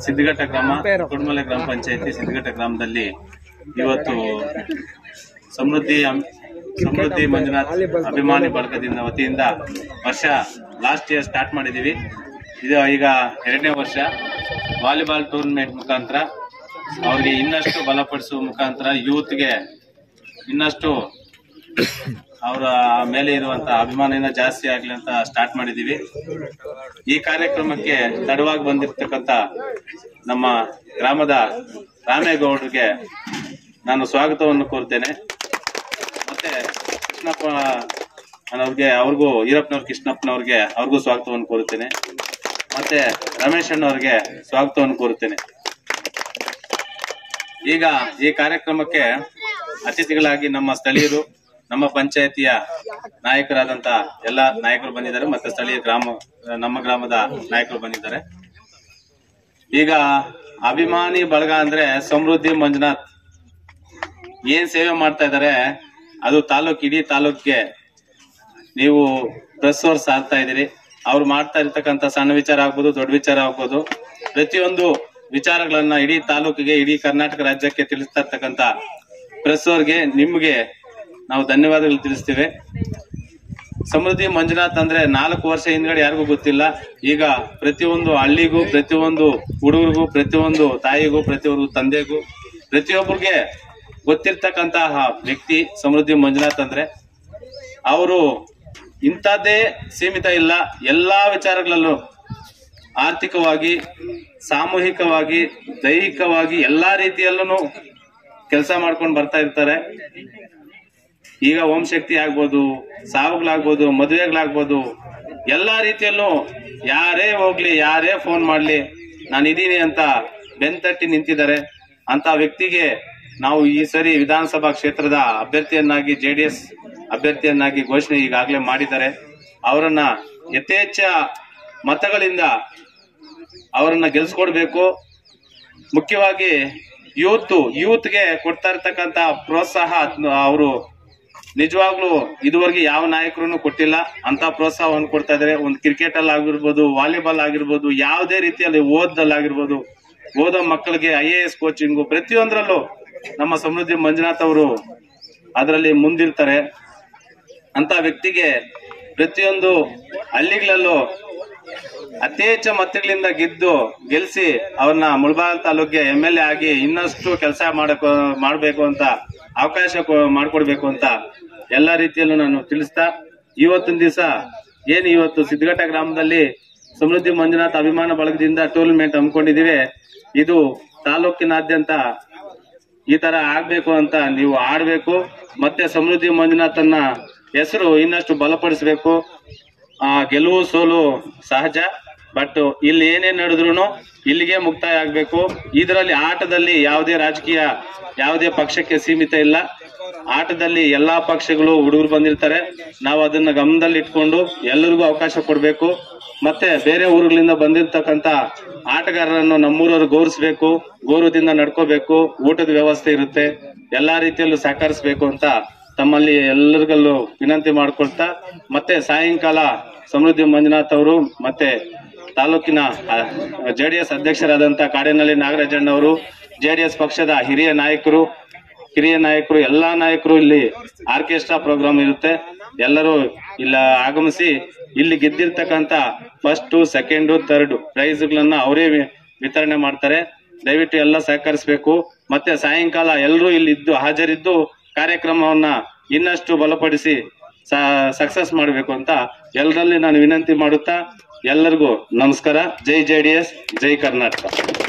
ಸಿದ್ಧಘಟ್ಟ ಗ್ರಾಮ ಕುಡ್ಮಲೆ ಗ್ರಾಮ ಪಂಚಾಯತಿ ಸಿದ್ಧಘಟ್ಟ ಗ್ರಾಮದಲ್ಲಿ ಇವತ್ತು ಸಮೃದ್ಧಿ ಅಂ- ಸಮೃದ್ಧಿ ಮಂಜುನಾಥ್ ಅಭಿಮಾನಿ ಬಳಗದಿಂದ ವತಿಯಿಂದ ವರ್ಷ ಲಾಸ್ಟ್ ಇಯರ್ ಸ್ಟಾರ್ಟ್ ಮಾಡಿದೀವಿ ಇದು ಈಗ ಎರಡನೇ ವರ್ಷ ವಾಲಿಬಾಲ್ ಟೂರ್ನಮೆಂಟ್ ಮುಖಾಂತರ ಅವ್ರಿಗೆ ಇನ್ನಷ್ಟು ಬಲಪಡಿಸುವ ಮುಖಾಂತರ ಯೂತ್ಗೆ ಇನ್ನಷ್ಟು ಅವರ ಮೇಲೆ ಇರುವಂತ ಅಭಿಮಾನಿನ ಜಾಸ್ತಿ ಆಗ್ಲಿ ಅಂತ ಸ್ಟಾರ್ಟ್ ಮಾಡಿದೀವಿ ಈ ಕಾರ್ಯಕ್ರಮಕ್ಕೆ ತಡವಾಗಿ ಬಂದಿರತಕ್ಕಂತ ನಮ್ಮ ಗ್ರಾಮದ ರಾಮೇಗೌಡರಿಗೆ ನಾನು ಸ್ವಾಗತವನ್ನು ಕೋರ್ತೇನೆ ಮತ್ತೆ ಕೃಷ್ಣಪ್ಪ ಅನ್ನೋರ್ಗೆ ಅವ್ರಿಗೂ ಈರಪ್ಪನವ್ರ ಕೃಷ್ಣಪ್ಪನವ್ರಿಗೆ ಅವ್ರಿಗೂ ಸ್ವಾಗತವನ್ನು ಕೋರುತ್ತೇನೆ ಮತ್ತೆ ರಮೇಶ್ ಅಣ್ಣವ್ರಿಗೆ ಸ್ವಾಗತವನ್ನು ಕೋರುತ್ತೇನೆ ಈಗ ಈ ಕಾರ್ಯಕ್ರಮಕ್ಕೆ ಅತಿಥಿಗಳಾಗಿ ನಮ್ಮ ಸ್ಥಳೀಯರು ನಮ್ಮ ಪಂಚಾಯತಿಯ ನಾಯಕರಾದಂತ ಎಲ್ಲ ನಾಯಕರು ಬಂದಿದ್ದಾರೆ ಮತ್ತೆ ಸ್ಥಳೀಯ ಗ್ರಾಮ ನಮ್ಮ ಗ್ರಾಮದ ನಾಯಕರು ಬಂದಿದ್ದಾರೆ ಈಗ ಅಭಿಮಾನಿ ಬಳಗ ಅಂದ್ರೆ ಸಮೃದ್ಧಿ ಮಂಜುನಾಥ್ ಏನ್ ಸೇವೆ ಮಾಡ್ತಾ ಇದ್ದಾರೆ ಅದು ತಾಲೂಕ್ ಇಡೀ ತಾಲೂಕ್ಗೆ ನೀವು ಪ್ರೆಸ್ ಅವ್ರು ಸಾರ್ತಾ ಇದ್ದೀರಿ ಅವ್ರು ಮಾಡ್ತಾ ಇರ್ತಕ್ಕಂಥ ಸಣ್ಣ ವಿಚಾರ ಆಗ್ಬೋದು ದೊಡ್ಡ ವಿಚಾರ ಆಗ್ಬೋದು ಪ್ರತಿಯೊಂದು ವಿಚಾರಗಳನ್ನ ಇಡೀ ತಾಲೂಕಿಗೆ ಇಡೀ ಕರ್ನಾಟಕ ರಾಜ್ಯಕ್ಕೆ ತಿಳಿಸ್ತಾ ಇರ್ತಕ್ಕಂಥ ಪ್ರೆಸ್ ಅವ್ರಿಗೆ ನಿಮ್ಗೆ ನಾವು ಧನ್ಯವಾದಗಳು ತಿಳಿಸ್ತೇವೆ ಸಮೃದ್ಧಿ ಮಂಜುನಾಥ್ ಅಂದ್ರೆ ನಾಲ್ಕು ವರ್ಷ ಹಿಂದ್ಗಡೆ ಯಾರಿಗೂ ಗೊತ್ತಿಲ್ಲ ಈಗ ಪ್ರತಿಯೊಂದು ಹಳ್ಳಿಗೂ ಪ್ರತಿಯೊಂದು ಹುಡುಗರಿಗೂ ಪ್ರತಿಯೊಂದು ತಾಯಿಗೂ ಪ್ರತಿಯೊಂದು ತಂದೆಗೂ ಪ್ರತಿಯೊಬ್ಬರಿಗೆ ಗೊತ್ತಿರ್ತಕ್ಕಂತಹ ವ್ಯಕ್ತಿ ಸಮೃದ್ಧಿ ಮಂಜುನಾಥ್ ಅಂದ್ರೆ ಅವರು ಇಂಥದ್ದೇ ಸೀಮಿತ ಇಲ್ಲ ಎಲ್ಲಾ ವಿಚಾರಗಳಲ್ಲೂ ಆರ್ಥಿಕವಾಗಿ ಸಾಮೂಹಿಕವಾಗಿ ದೈಹಿಕವಾಗಿ ಎಲ್ಲಾ ರೀತಿಯಲ್ಲೂ ಕೆಲಸ ಮಾಡ್ಕೊಂಡು ಬರ್ತಾ ಇರ್ತಾರೆ ಈಗ ಓಂ ಶಕ್ತಿ ಆಗ್ಬೋದು ಸಾವುಗಳಾಗ್ಬೋದು ಮದುವೆಗಳಾಗ್ಬೋದು ಎಲ್ಲಾ ರೀತಿಯಲ್ಲೂ ಯಾರೇ ಹೋಗ್ಲಿ ಯಾರೇ ಫೋನ್ ಮಾಡ್ಲಿ ನಾನು ಇದೀನಿ ಅಂತ ಬೆನ್ತಟ್ಟಿ ನಿಂತಿದ್ದಾರೆ ಅಂತ ವ್ಯಕ್ತಿಗೆ ನಾವು ಈ ಸರಿ ವಿಧಾನಸಭಾ ಕ್ಷೇತ್ರದ ಅಭ್ಯರ್ಥಿಯನ್ನಾಗಿ ಜೆಡಿಎಸ್ ಅಭ್ಯರ್ಥಿಯನ್ನಾಗಿ ಘೋಷಣೆ ಈಗಾಗಲೇ ಮಾಡಿದ್ದಾರೆ ಅವರನ್ನ ಯಥೇಚ್ಛ ಮತಗಳಿಂದ ಅವರನ್ನ ಗೆಲ್ಸ್ಕೊಡ್ಬೇಕು ಮುಖ್ಯವಾಗಿ ಯೂತ್ ಯೂತ್ಗೆ ಕೊಡ್ತಾ ಇರ್ತಕ್ಕಂತ ಪ್ರೋತ್ಸಾಹ ಅವರು ನಿಜವಾಗ್ಲೂ ಇದುವರೆಗೆ ಯಾವ ನಾಯಕರು ಕೊಟ್ಟಿಲ್ಲ ಅಂತ ಪ್ರೋತ್ಸಾಹವನ್ನು ಕೊಡ್ತಾ ಇದಾರೆ ಒಂದು ಕ್ರಿಕೆಟ್ ಅಲ್ಲಿ ಆಗಿರ್ಬೋದು ವಾಲಿಬಾಲ್ ಆಗಿರ್ಬೋದು ಯಾವುದೇ ರೀತಿಯಲ್ಲಿ ಓದಲ್ಲಿ ಆಗಿರ್ಬೋದು ಓದೋ ಮಕ್ಕಳಿಗೆ ಐ ಎ ಎಸ್ ಕೋಚಿಂಗು ಪ್ರತಿಯೊಂದರಲ್ಲೂ ನಮ್ಮ ಸಮೃದ್ಧಿ ಮಂಜುನಾಥ್ ಅವರು ಅದರಲ್ಲಿ ಮುಂದಿರ್ತಾರೆ ಅಂತ ವ್ಯಕ್ತಿಗೆ ಪ್ರತಿಯೊಂದು ಹಳ್ಳಿಗಳಲ್ಲೂ ಅತಿ ಹೆಚ್ಚು ಮತಗಳಿಂದ ಗೆದ್ದು ಗೆಲ್ಸಿ ಅವ್ರನ್ನ ಮುಳಬಾಗ ತಾಲೂಕಿಗೆ ಎಂ ಎಲ್ ಎ ಆಗಿ ಇನ್ನಷ್ಟು ಕೆಲಸ ಮಾಡಕ್ ಮಾಡಬೇಕು ಅಂತ ಅವಕಾಶ ಕೊ- ಮಾಡ್ಕೊಡ್ಬೇಕು ಅಂತ ಎಲ್ಲಾ ರೀತಿಯಲ್ಲೂ ನಾನು ತಿಳಿಸ್ತಾ ಇವತ್ತಿನ ದಿವಸ ಏನು ಇವತ್ತು ಸಿದ್ಧಘಟ್ಟ ಗ್ರಾಮದಲ್ಲಿ ಸಮೃದ್ಧಿ ಮಂಜುನಾಥ್ ಅಭಿಮಾನ ಬಳಗದಿಂದ ಟೂರ್ನಮೆಂಟ್ ಹಮ್ಮಿಕೊಂಡಿದೀವಿ ಇದು ತಾಲೂಕಿನಾದ್ಯಂತ ಈ ತರ ಆಗ್ಬೇಕು ಅಂತ ನೀವು ಆಡ್ಬೇಕು ಮತ್ತೆ ಸಮೃದ್ಧಿ ಮಂಜುನಾಥನ್ನ ಹೆಸರು ಇನ್ನಷ್ಟು ಬಲಪಡಿಸಬೇಕು ಆ ಗೆಲುವು ಸೋಲು ಸಹಜ ಬಟ್ ಇಲ್ಲಿ ಏನೇನ್ ನಡೆದ್ರು ಇಲ್ಲಿಗೆ ಮುಕ್ತಾಯ ಆಗ್ಬೇಕು ಇದರಲ್ಲಿ ಆಟದಲ್ಲಿ ಯಾವುದೇ ರಾಜಕೀಯ ಯಾವುದೇ ಪಕ್ಷಕ್ಕೆ ಸೀಮಿತ ಇಲ್ಲ ಆಟದಲ್ಲಿ ಎಲ್ಲಾ ಪಕ್ಷಗಳು ಹುಡುಗರು ಬಂದಿರ್ತಾರೆ ನಾವು ಅದನ್ನ ಗಮನದಲ್ಲಿ ಇಟ್ಕೊಂಡು ಎಲ್ಲರಿಗೂ ಅವಕಾಶ ಕೊಡಬೇಕು ಮತ್ತೆ ಬೇರೆ ಊರುಗಳಿಂದ ಬಂದಿರ್ತಕ್ಕಂತ ಆಟಗಾರರನ್ನು ನಮ್ಮೂರವರು ಗೌರವಿಸಬೇಕು ಗೌರವದಿಂದ ನಡ್ಕೋಬೇಕು ಊಟದ ವ್ಯವಸ್ಥೆ ಇರುತ್ತೆ ಎಲ್ಲಾ ರೀತಿಯಲ್ಲೂ ಸಹಕರಿಸಬೇಕು ಅಂತ ತಮ್ಮಲ್ಲಿ ಎಲ್ಲರಿಗಲ್ಲೂ ವಿನಂತಿ ಮಾಡ್ಕೊಳ್ತಾ ಮತ್ತೆ ಸಾಯಂಕಾಲ ಸಮೃದ್ಧಿ ಮಂಜುನಾಥ್ ಅವರು ಮತ್ತೆ ತಾಲೂಕಿನ ಜೆಡಿಎಸ್ ಅಧ್ಯಕ್ಷರಾದಂತ ಕಾಡೇನಹಳ್ಳಿ ನಾಗರಾಜಣ್ಣವರು ಜೆಡಿಎಸ್ ಪಕ್ಷದ ಹಿರಿಯ ನಾಯಕರು ಹಿರಿಯ ನಾಯಕರು ಎಲ್ಲಾ ನಾಯಕರು ಇಲ್ಲಿ ಆರ್ಕೆಸ್ಟ್ರಾ ಪ್ರೋಗ್ರಾಮ್ ಇರುತ್ತೆ ಎಲ್ಲರೂ ಇಲ್ಲ ಆಗಮಿಸಿ ಇಲ್ಲಿ ಗೆದ್ದಿರ್ತಕ್ಕಂತ ಫಸ್ಟ್ ಸೆಕೆಂಡ್ ಥರ್ಡ್ ಪ್ರೈಸ್ಗಳನ್ನ ಅವರೇ ವಿ- ವಿತರಣೆ ಮಾಡ್ತಾರೆ ದಯವಿಟ್ಟು ಎಲ್ಲ ಸಹಕರಿಸಬೇಕು ಮತ್ತೆ ಸಾಯಂಕಾಲ ಎಲ್ಲರೂ ಇಲ್ಲಿ ಇದ್ದು ಹಾಜರಿದ್ದು ಕಾರ್ಯಕ್ರಮವನ್ನ ಇನ್ನಷ್ಟು ಬಲಪಡಿಸಿ ಸಕ್ಸಸ್ ಮಾಡಬೇಕು ಅಂತ ಎಲ್ಲರಲ್ಲಿ ನಾನು ವಿನಂತಿ ಮಾಡುತ್ತಾ ಎಲ್ಲರಿಗೂ ನಮಸ್ಕಾರ ಜೈ ಜೆ ಡಿ ಎಸ್ ಜೈ ಕರ್ನಾಟಕ